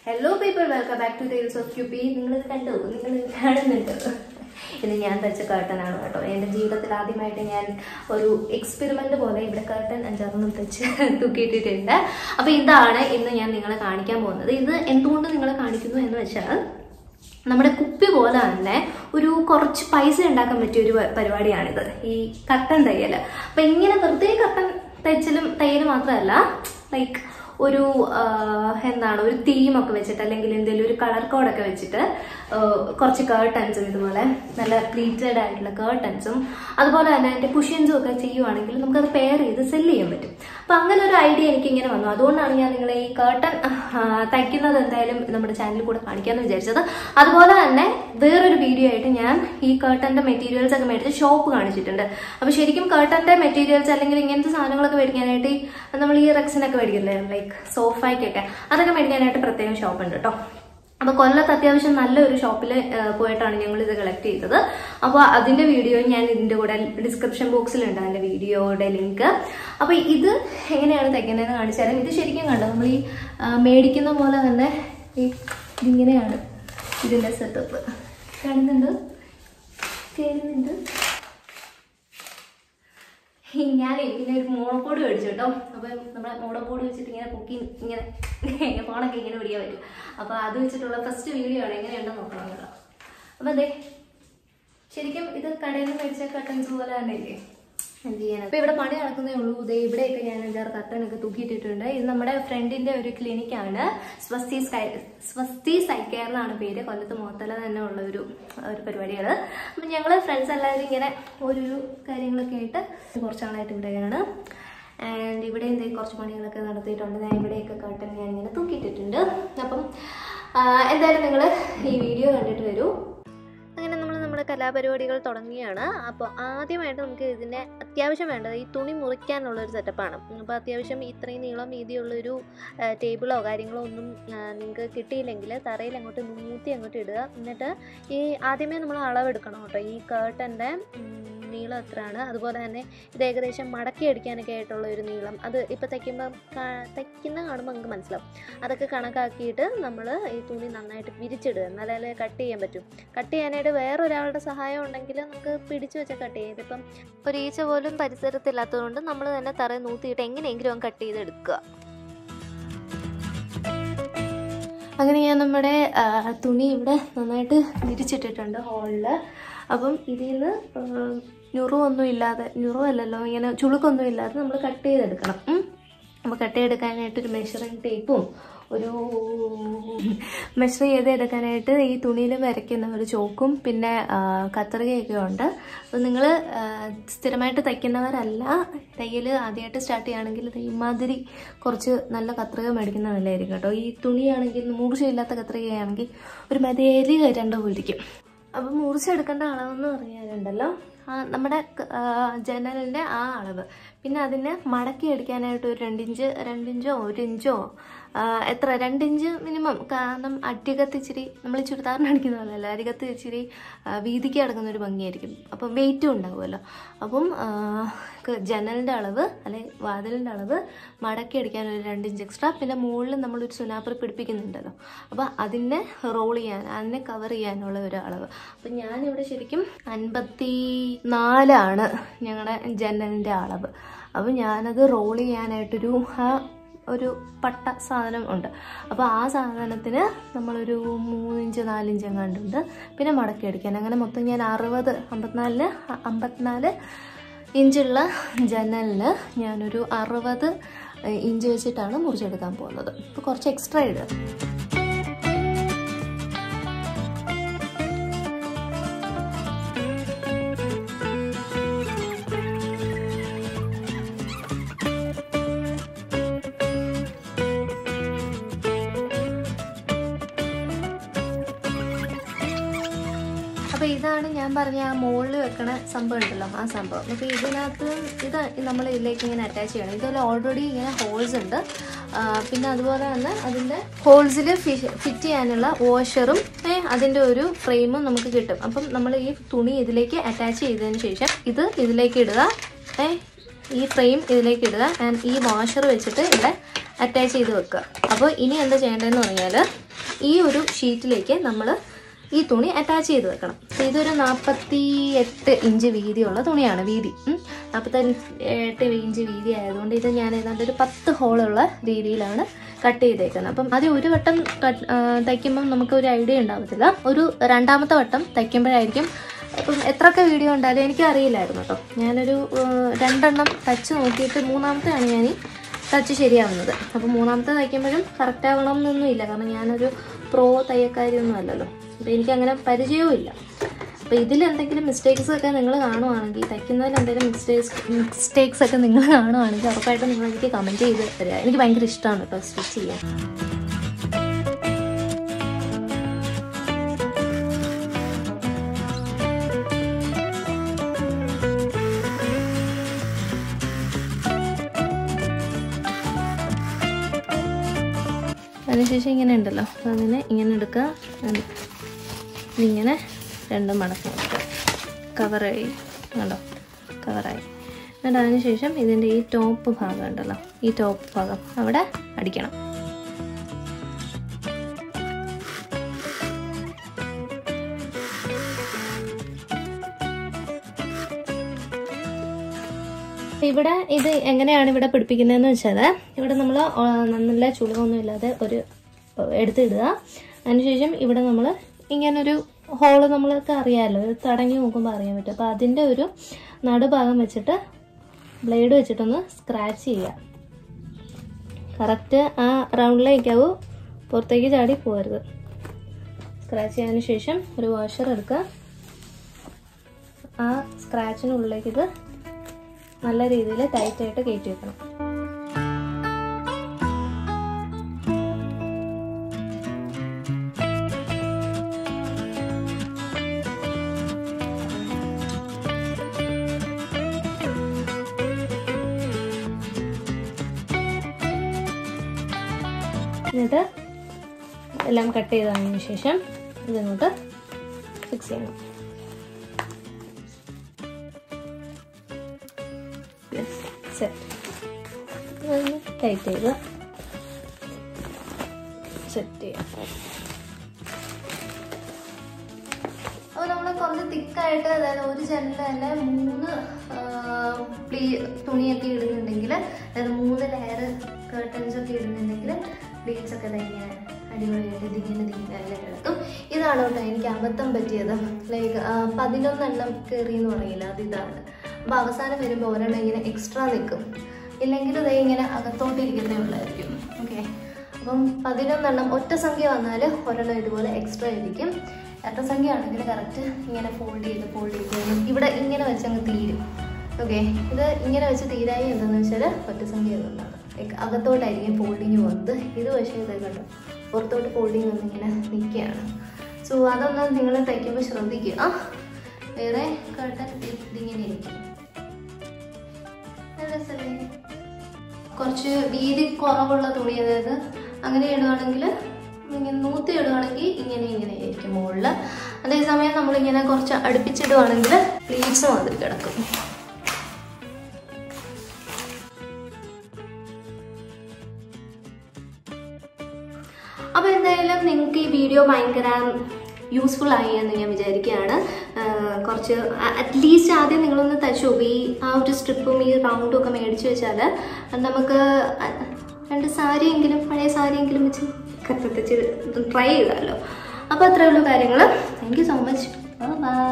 Hello people welcome back to tiles of ക്യൂപ്പി നിങ്ങളിത് കണ്ടു നിങ്ങളിത് കാണുന്നുണ്ട് ഇത് ഞാൻ തയ്ച്ച കേട്ടനാണ് കേട്ടോ എൻ്റെ ജീവിതത്തിൽ ആദ്യമായിട്ട് ഞാൻ ഒരു എക്സ്പെരിമെന്റ് പോലെ ഇവിടെ കേട്ടൻ അഞ്ചാറെണ്ണം തെച്ച് തൂക്കിയിട്ടിട്ടുണ്ട് അപ്പോൾ ഇതാണ് ഇന്ന് ഞാൻ നിങ്ങളെ കാണിക്കാൻ പോകുന്നത് ഇത് എന്തുകൊണ്ട് നിങ്ങളെ കാണിക്കുന്നു എന്ന് വെച്ചാൽ നമ്മുടെ കുപ്പി പോലെ തന്നെ ഒരു കുറച്ച് പൈസ ഉണ്ടാക്കാൻ പറ്റിയ ഒരു പ- പരിപാടിയാണിത് ഈ കട്ടൻ തയ്യൽ അപ്പൊ ഇങ്ങനെ വെറുതെ കട്ടൻ തയ്ച്ചലും തയ്യൽ മാത്രമല്ല ലൈക്ക് ഒരു ആ, എന്താണ് ഒരു തീമൊക്കെ വെച്ചിട്ട് അല്ലെങ്കിൽ എന്തെങ്കിലും ഒരു കളർ കോഡൊക്കെ വെച്ചിട്ട് ആ, കുറച്ച് കേർട്ടൻസും ഇതുപോലെ നല്ല പ്ലീറ്റഡ് ആയിട്ടുള്ള കേർട്ടൻസും അതുപോലെ തന്നെ അതിന്റെ കുഷ്യൻസും ഒക്കെ ചെയ്യുവാണെങ്കിൽ നമുക്കത് പെയർ ചെയ്ത് സെല് ചെയ്യാൻ പറ്റും അപ്പൊ അങ്ങനെ ഒരു ഐഡിയ എനിക്ക് ഇങ്ങനെ വന്നു അതുകൊണ്ടാണ് ഞാൻ നിങ്ങളെ ഈ കേർട്ടൻ തയ്ക്കുന്നത് എന്തായാലും നമ്മുടെ ചാനലിൽ കൂടെ കാണിക്കാന്ന് വിചാരിച്ചത് അതുപോലെ തന്നെ വേറൊരു വീഡിയോ ആയിട്ട് ഞാൻ ഈ കേർട്ടന്റെ മെറ്റീരിയൽസ് ഒക്കെ മേടിച്ച് ഷോപ്പ് കാണിച്ചിട്ടുണ്ട് അപ്പൊ ശരിക്കും കേർട്ടന്റെ മെറ്റീരിയൽസ് അല്ലെങ്കിൽ ഇങ്ങനത്തെ സാധനങ്ങളൊക്കെ മേടിക്കാനായിട്ട് ഈ നമ്മൾ ഈ റെക്സിനൊക്കെ മേടിക്കില്ലേ ലൈക്ക് സോഫയ്ക്കൊക്കെ അതൊക്കെ മേടിക്കാനായിട്ട് പ്രത്യേകം ഷോപ്പ് ഉണ്ട് കേട്ടോ അപ്പൊ കൊല്ലത്ത് അത്യാവശ്യം നല്ലൊരു ഷോപ്പിൽ പോയിട്ടാണ് ഞങ്ങൾ ഇത് കളക്ട് ചെയ്തത് അപ്പോൾ അതിന്റെ വീഡിയോ ഞാൻ ഇതിന്റെ കൂടെ ഡിസ്ക്രിപ്ഷൻ ബോക്സിലുണ്ട് അതിന്റെ വീഡിയോയുടെ ലിങ്ക് അപ്പൊ ഇത് എങ്ങനെയാണ് തയ്ക്കുന്നതെന്ന് കാണിച്ചാലും ഇത് ശരിക്കും കണ്ടോ നമ്മൾ ഈ ആ, മേടിക്കുന്ന പോലെ തന്നെ ഈ ഇതിങ്ങനെയാണ് ഇതിന്റെ സെറ്റപ്പ് കാണുന്നുണ്ട് കേൾക്കുന്നുണ്ട് ഞാൻ പിന്നെ ഒരു മോണോപോഡ് മേടിച്ചു കേട്ടോ അപ്പം നമ്മുടെ മോണോപോഡ് വെച്ചിട്ട് ഇങ്ങനെ പൊക്കി ഇങ്ങനെ ഫോണൊക്കെ ഇങ്ങനെ പിടിക്കാൻ പറ്റും അപ്പോൾ അത് വെച്ചിട്ടുള്ള ഫസ്റ്റ് വീഡിയോ ആണ് എങ്ങനെയുണ്ടെന്ന് നോക്കണം കേട്ടോ അപ്പം അതെ ശരിക്കും ഇത് കടയിൽ നിന്ന് മേടിച്ച കട്ടൻസ് പോലെ തന്നെ ഇല്ലേ എന്ത് ചെയ്യാനാ ഇപ്പൊ ഇവിടെ പണി നടക്കുന്നേ ഉള്ളൂ ദേ ഇവിടെയൊക്കെ ഞാൻ അഞ്ചാറ് കട്ടനൊക്കെ തൂക്കിയിട്ടിട്ടുണ്ട് ഇത് നമ്മുടെ ഫ്രണ്ടിന്റെ ഒരു ക്ലിനിക്കാണ് സ്വസ്തി സ്കൈ സ്വസ്തി സൈക്കയർ എന്നാണ് പേര് കൊല്ലത്ത് മോത്തല തന്നെ ഉള്ള ഒരു ഒരു പരിപാടികൾ അപ്പം ഞങ്ങൾ ഫ്രണ്ട്സ് എല്ലാവരും ഇങ്ങനെ ഓരോരോ കാര്യങ്ങളൊക്കെ ആയിട്ട് കുറച്ച് നാളായിട്ട് ഇവിടെയാണ് ആൻഡ് ഇവിടെ എന്തേ കുറച്ച് പണികളൊക്കെ നടത്തിയിട്ടുണ്ട് ഞാൻ ഇവിടെയൊക്കെ കട്ടൻ ഞാൻ ഇങ്ങനെ തൂക്കിയിട്ടിട്ടുണ്ട് അപ്പം ആ, എന്തായാലും നിങ്ങൾ ഈ വീഡിയോ കണ്ടിട്ട് വരൂ അങ്ങനെ നമ്മൾ നമ്മുടെ കലാപരിപാടികൾ തുടങ്ങിയാണ് അപ്പോൾ ആദ്യമായിട്ട് നമുക്ക് ഇതിനെ അത്യാവശ്യം വേണ്ടത് ഈ തുണി മുറിക്കാനുള്ള ഒരു സെറ്റപ്പാണ് അപ്പോൾ അത്യാവശ്യം ഇത്രയും നീളം വീതിയുള്ളൊരു ആ, ടേബിളോ കാര്യങ്ങളോ ഒന്നും നിങ്ങൾക്ക് കിട്ടിയില്ലെങ്കിൽ തറയിൽ അങ്ങോട്ട് നൂത്തി അങ്ങോട്ട് ഇടുക എന്നിട്ട് ഈ ആദ്യമേ നമ്മൾ അളവെടുക്കണം കേട്ടോ ഈ കേർട്ടൻ്റെ നീളം എത്രയാണ് അതുപോലെ തന്നെ ഇത് ഏകദേശം മടക്കി അടിക്കാനൊക്കെ ആയിട്ടുള്ള ഒരു നീളം അത് ഇപ്പോൾ തയ്ക്കുമ്പോൾ തയ്ക്കുന്ന കാണുമ്പോൾ നമുക്ക് മനസ്സിലാവും അതൊക്കെ കണക്കാക്കിയിട്ട് നമ്മൾ ഈ തുണി നന്നായിട്ട് വിരിച്ചിടുക എന്നാലേ കട്ട് ചെയ്യാൻ പറ്റും കട്ട് ചെയ്യാനായിട്ട് വേറൊരാളുടെ സഹായം ഉണ്ടെങ്കിൽ നമുക്ക് പിടിച്ചു വെച്ച കട്ട് ചെയ്യാം ഇതിപ്പം ഒരു ഈച്ച പോലും പരിസരത്തില്ലാത്തതുകൊണ്ട് നമ്മൾ തന്നെ തറ നൂത്തിയിട്ട് എങ്ങനെയെങ്കിലും കട്ട് ചെയ്തെടുക്കുക അങ്ങനെ ഞാൻ നമ്മുടെ ആ, തുണി ഇവിടെ നന്നായിട്ട് വിരിച്ചിട്ടിട്ടുണ്ട് ഹോളിൽ അപ്പം ഇതിൽ നിന്ന് ഞുറുവൊന്നും ഇല്ലാതെ ഞുറുവല്ലല്ലോ ഇങ്ങനെ ചുളുക്കൊന്നും ഇല്ലാതെ നമ്മൾ കട്ട് ചെയ്തെടുക്കണം ഉം. അപ്പോൾ കട്ട് ചെയ്തെടുക്കാനായിട്ട് ഒരു മെഷറിങ് ടേപ്പും ഒരു മെഷർ ചെയ്ത് എടുക്കാനായിട്ട് ഈ തുണിയിൽ വരയ്ക്കുന്ന ഒരു ചോക്കും പിന്നെ ആ, കത്രികയൊക്കെ ഉണ്ട് അപ്പോൾ നിങ്ങൾ സ്ഥിരമായിട്ട് തയ്ക്കുന്നവരല്ല തയ്യൽ ആദ്യമായിട്ട് സ്റ്റാർട്ട് ചെയ്യുകയാണെങ്കിൽ ദേ ഇമാതിരി കുറച്ച് നല്ല കത്രിക മേടിക്കുന്നത് നല്ലതായിരിക്കും കേട്ടോ ഈ തുണിയാണെങ്കിൽ മൂർച്ചയില്ലാത്ത കത്രികയാണെങ്കിൽ ഒരു മതേരി രണ്ട് പോയിരിക്കും അപ്പം മുറിച്ചെടുക്കേണ്ട അളവെന്ന് പറഞ്ഞാലുണ്ടല്ലോ ആ നമ്മുടെ ക- ആ, ജനലിൻ്റെ ആ അളവ് പിന്നെ അതിനെ മടക്കി അടിക്കാനായിട്ട് ഒരു രണ്ടിഞ്ച് രണ്ടിഞ്ചോ ഒരു ഇഞ്ചോ ആ, എത്ര രണ്ടിഞ്ച് മിനിമം കാരണം അടികത്ത് ഇച്ചിരി നമ്മൾ ചുരിദാറിന് അടിക്കുന്ന പോലെയല്ല അരികത്ത് ഇച്ചിരി ആ, വീതിക്ക് കിടക്കുന്ന ഒരു ഭംഗിയായിരിക്കും അപ്പം വെയിറ്റും ഉണ്ടാവുമല്ലോ അപ്പം ആ, ക- ജനലിൻ്റെ അളവ് അല്ലെ വാതിലിൻ്റെ അളവ് മടക്കി അടിക്കാൻ ഒരു രണ്ടിഞ്ച് എക്സ്ട്രാ പിന്നെ മുകളിൽ നമ്മളൊരു സുനാപ്പർ പിടിപ്പിക്കുന്നുണ്ടല്ലോ അപ്പോൾ അതിനെ റോൾ ചെയ്യാൻ അതിനെ കവർ ചെയ്യാനുള്ള ഒരു അളവ് അപ്പം ഞാനിവിടെ ശരിക്കും അൻപത്തി നാലാണ് ഞങ്ങളുടെ ജനലിൻ്റെ അളവ് അപ്പം ഞാനത് റോൾ ചെയ്യാനായിട്ടൊരു ആ ഒരു പട്ട സാധനം ഉണ്ട് അപ്പോൾ ആ സാധനത്തിന് നമ്മളൊരു മൂന്നിഞ്ച് നാലിഞ്ച് എങ്ങാണ്ടുണ്ട് പിന്നെ മടക്കി അടിക്കാൻ അങ്ങനെ മൊത്തം ഞാൻ അറുപത് അമ്പത്തിനാലിന് അ- അമ്പത്തിനാല് ഇഞ്ചുള്ള ജനലിന് ഞാനൊരു അറുപത് ഇഞ്ച് വെച്ചിട്ടാണ് മുറിച്ചെടുക്കാൻ പോകുന്നത് അപ്പോൾ കുറച്ച് എക്സ്ട്രാ ഇടുക അപ്പോൾ ഇതാണ് ഞാൻ പറഞ്ഞ ആ മുകളിൽ വെക്കണ സംഭവം ഉണ്ടല്ലോ ആ സംഭവം അപ്പോൾ ഇതിനകത്ത് ഇത് നമ്മൾ ഇതിലേക്ക് ഇങ്ങനെ അറ്റാച്ച് ചെയ്യണം ഇതിൽ ഓൾറെഡി ഇങ്ങനെ ഹോൾസ് ഉണ്ട് ആ, പിന്നെ അതുപോലെ തന്നെ അതിൻ്റെ ഹോൾസിൽ ഫിറ്റ് ചെയ്യാനുള്ള വാഷറും അതിൻ്റെ ഒരു ഫ്രെയിമും നമുക്ക് കിട്ടും അപ്പം നമ്മൾ ഈ തുണി ഇതിലേക്ക് അറ്റാച്ച് ചെയ്തതിന് ശേഷം ഇത് ഇതിലേക്ക് ഇടുക ഏ ഈ ഫ്രെയിം ഇതിലേക്ക് ഇടുക ആൻഡ് ഈ വാഷർ വെച്ചിട്ട് ഇവിടെ അറ്റാച്ച് ചെയ്ത് വെക്കുക അപ്പോൾ ഇനി എന്താ ചെയ്യേണ്ടതെന്ന് പറഞ്ഞാൽ ഈ ഒരു ഷീറ്റിലേക്ക് നമ്മൾ ഈ തുണി അറ്റാച്ച് ചെയ്ത് വെക്കണം അപ്പോൾ ഇതൊരു നാൽപ്പത്തി എട്ട് ഇഞ്ച് വീതിയുള്ള തുണിയാണ് വീതി ഉം. നാൽപ്പത്തി എട്ട് ഇഞ്ച് വീതി ആയതുകൊണ്ട് ഇത് ഞാൻ ഏതാണ്ട് ഒരു പത്ത് ഹോളുള്ള രീതിയിലാണ് കട്ട് ചെയ്തേക്കുന്നത് അപ്പം ആദ്യം ഒരു വട്ടം കട്ട്- ആ, തയ്ക്കുമ്പം നമുക്ക് ഒരു ഐഡിയ ഉണ്ടാവത്തില്ല ഒരു രണ്ടാമത്തെ വട്ടം തയ്ക്കുമ്പോഴായിരിക്കും ഇപ്പം എത്രയൊക്കെ വീഡിയോ ഉണ്ടായാലും എനിക്ക് അറിയില്ലായിരുന്നു കേട്ടോ ഞാനൊരു ആ, രണ്ടെണ്ണം തച്ച് നോക്കിയിട്ട് മൂന്നാമത്തെയാണ് ഞാൻ ഈ തച്ച് ശരിയാവുന്നത് അപ്പോൾ മൂന്നാമത്തെ തയ്ക്കുമ്പോഴും കറക്റ്റ് ആവണം എന്നൊന്നും ഇല്ല കാരണം ഞാനൊരു പ്രോ തയ്യക്കാരിയൊന്നും അല്ലല്ലോ അപ്പോൾ എനിക്കങ്ങനെ പരിചയവും ഇല്ല അപ്പോൾ ഇതിൽ എന്തെങ്കിലും മിസ്റ്റേക്സ് ഒക്കെ നിങ്ങൾ കാണുവാണെങ്കിൽ തയ്ക്കുന്നതിൽ എന്തെങ്കിലും മിസ്റ്റേക്സ് മിസ്റ്റേക്സ് ഒക്കെ നിങ്ങൾ കാണുവാണെങ്കിൽ ഉറപ്പായിട്ടും നിങ്ങൾ എനിക്ക് കമൻറ്റ് ചെയ്ത് തരിക എനിക്ക് ഭയങ്കര ഇഷ്ടമാണ് കേട്ടോ സ്റ്റിച്ച് ചെയ്യാൻ അതിനുശേഷം ഇങ്ങനെ ഉണ്ടല്ലോ അപ്പോൾ അങ്ങനെ ഇങ്ങനെ എടുക്കുക അത് ഇതിങ്ങനെ രണ്ടും മടക്കി വെക്കുക കവറായി കണ്ടോ കവറായി എന്നിട്ട് അതിനുശേഷം ഇതിൻ്റെ ഈ ടോപ്പ് ഭാഗം ഉണ്ടല്ലോ ഈ ടോപ്പ് ഭാഗം അവിടെ അടിക്കണം ഇവിടെ ഇത് എങ്ങനെയാണ് ഇവിടെ പിടിപ്പിക്കുന്നതെന്ന് വെച്ചാൽ ഇവിടെ നമ്മൾ നല്ല ചുളിവൊന്നും ഇല്ലാതെ ഒരു എടുത്തിടുക അതിനുശേഷം ഇവിടെ നമ്മൾ ഇങ്ങനൊരു ഹോള് നമ്മൾക്ക് അറിയാമല്ലോ ഇത് തടങ്ങി നോക്കുമ്പോൾ അറിയാൻ പറ്റും അപ്പോൾ അതിൻ്റെ ഒരു നടുഭാഗം വെച്ചിട്ട് ബ്ലേഡ് വെച്ചിട്ടൊന്ന് സ്ക്രാച്ച് ചെയ്യുക കറക്റ്റ് ആ റൗണ്ടിലേക്കാവും പുറത്തേക്ക് ചാടി പോകരുത് സ്ക്രാച്ച് ചെയ്തതിന് ശേഷം ഒരു വാഷർ എടുക്കുക ആ സ്ക്രാച്ചിനുള്ളിലേക്ക് ഇത് നല്ല രീതിയിൽ ടൈറ്റായിട്ട് കയറ്റി വെക്കണം എന്നിട്ട് എല്ലാം കട്ട് ചെയ്തതിന് ശേഷം ഇതിങ്ങോട്ട് ഫിക്സ് ചെയ്യണം സെറ്റ് ടൈറ്റ് ചെയ്ത് സെറ്റ് ചെയ്യാം അപ്പോൾ നമ്മൾ കുറച്ച് തിക്കായിട്ട് അതായത് ഒരു ജനലിൽ തന്നെ മൂന്ന് പ്ലീ തുണിയൊക്കെ ഇടുന്നുണ്ടെങ്കിൽ അതായത് മൂന്ന് ലെയർ കേർട്ടൻസ് ഒക്കെ ഇടുന്നുണ്ടെങ്കിൽ പ്ലീറ്റ്സ് ഒക്കെ ഇങ്ങനെ അടിപൊളിയായിട്ട് ഇതിങ്ങനെ ഇതിങ്ങനെ എല്ലാം കിടക്കും ഇതാണ് കേട്ടോ എനിക്ക് അബദ്ധം പറ്റിയത് ലൈക്ക് പതിനൊന്നെണ്ണം കയറി എന്ന് പറയില്ല അത് ഇതാണ് അപ്പോൾ അവസാനം വരുമ്പോൾ ഒരെണ്ണം ഇങ്ങനെ എക്സ്ട്രാ നിൽക്കും ഇല്ലെങ്കിൽ ഇത് ഇങ്ങനെ അകത്തോട്ടിരിക്കുന്നേ ഉള്ളായിരിക്കും ഓക്കെ അപ്പം പതിനൊന്നെണ്ണം ഒറ്റ സംഖ്യ വന്നാൽ ഒരെണ്ണം ഇതുപോലെ എക്സ്ട്രാ ഇരിക്കും ഇരട്ട സംഖ്യ ആണെങ്കിൽ കറക്റ്റ് ഇങ്ങനെ ഫോൾഡ് ചെയ്ത് ഫോൾഡ് ചെയ്ത് ഇവിടെ ഇങ്ങനെ വെച്ച് അങ്ങ് തീരും ഓക്കെ ഇത് ഇങ്ങനെ വെച്ച് തീരായി എന്താണെന്ന് വെച്ചാൽ ഒറ്റ സംഖ്യ അതുകൊണ്ടാണ് ലൈക്ക് അകത്തോട്ടായിരിക്കും ഫോൾഡിങ് പോകുന്നത് ഇത് പക്ഷേ ഇത് കണ്ടോ പുറത്തോട്ട് ഫോൾഡിങ് വന്നിങ്ങനെ നിൽക്കുകയാണ് സോ അതൊന്ന് നിങ്ങൾ തയ്ക്കുമ്പോൾ ശ്രദ്ധിക്കുക വേറെ കട്ടൻ ഇതിങ്ങനെ ഇരിക്കും നല്ല രസമല്ലേ കുറച്ച് വീതി കുറവുള്ള തുണി അതായത് അങ്ങനെ ഇടുകയാണെങ്കിൽ ഇങ്ങനെ നൂത്തി ഇടുകയാണെങ്കിൽ ഇങ്ങനെ ഇങ്ങനെ ആയിരിക്കും മുകളിൽ അതേസമയം നമ്മളിങ്ങനെ കുറച്ച് അടുപ്പിച്ചിടുകയാണെങ്കിൽ പ്ലീറ്റ്സ് മാതിരി കിടക്കും അപ്പോൾ എന്തായാലും നിങ്ങൾക്ക് ഈ വീഡിയോ ഭയങ്കര യൂസ്ഫുൾ ആയി എന്ന് ഞാൻ വിചാരിക്കുകയാണ് ആഹ് കുറച്ച് അറ്റ്ലീസ്റ്റ് ആദ്യം നിങ്ങളൊന്ന് തച്ചു നോക്കും ഈ ആ ഒരു സ്ട്രിപ്പും ഈ റൗണ്ടും ഒക്കെ മേടിച്ച് വെച്ചാൽ നമുക്ക് രണ്ട് സാരിയെങ്കിലും പഴയ സാരിയെങ്കിലും വെച്ച് കത്തിച്ച് ട്രൈ ചെയ്താലോ അപ്പോൾ അത്രേ ഉള്ളൂ കാര്യങ്ങൾ thank you so much by